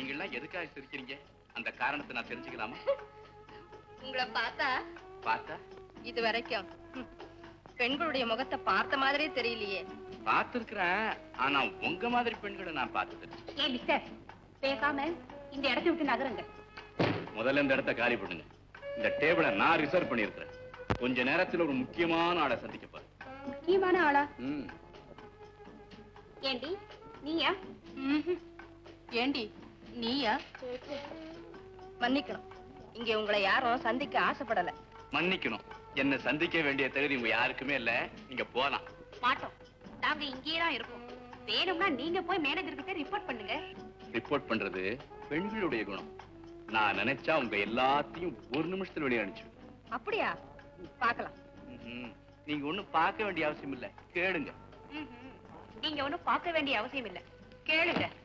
நீங்க எல்லாம் எதுக்காக சிரிக்கிறீங்க அந்த காரணத்தை நான் தெரிஞ்சுக்கலாமா உங்களை பார்த்தா பார்த்தா இது வரைக்கும் ம், பெண்களுடைய முகத்தை பார்த்த மாதிரியே தெரியலையே பார்த்திருக்கிறேன் ஆனா உங்க மாதிரி பெண்களை நான் பார்த்தது ஏன் மிஸ்டர் பேசாம இந்த இடத்தை விட்டு நகருங்க முதல்ல இந்த இடத்த காலி பண்ணுங்க இந்த டேபிளை நான் ரிசர்வ் பண்ணியிருக்கிறேன் கொஞ்ச நேரத்துல ஒரு முக்கியமான ஆளை சந்திக்க போறேன் முக்கியமான ஆளா ம். ஏண்டி நீயா ம்ஹும். ஏண்டி நீயா மன்னிக்கணும் இங்க உங்களை யாரும் சந்திக்க ஆசைப்படல மன்னிக்கணும் என்ன சந்திக்க வேண்டிய தகுதி உங்க யாருக்குமே இல்ல நீங்க போலாம் மாட்டோம் நாங்க இங்கேயே தான் இருக்கோம் வேணும்னா நீங்க போய் மேனேஜர் கிட்ட ரிப்போர்ட் பண்ணுங்க ரிப்போர்ட் பண்றது பெண்களுடைய குணம் நான் நினைச்சா உங்க எல்லாத்தையும் ஒரு நிமிஷத்துல வெளியே அனுப்பிச்சு அப்படியா பார்க்கலாம் நீங்க ஒண்ணும் பார்க்க வேண்டிய அவசியம் இல்ல கேளுங்க ம்ஹும். நீங்க ஒண்ணும் பார்க்க வேண்டிய அவசியம் இல்ல கேளுங்க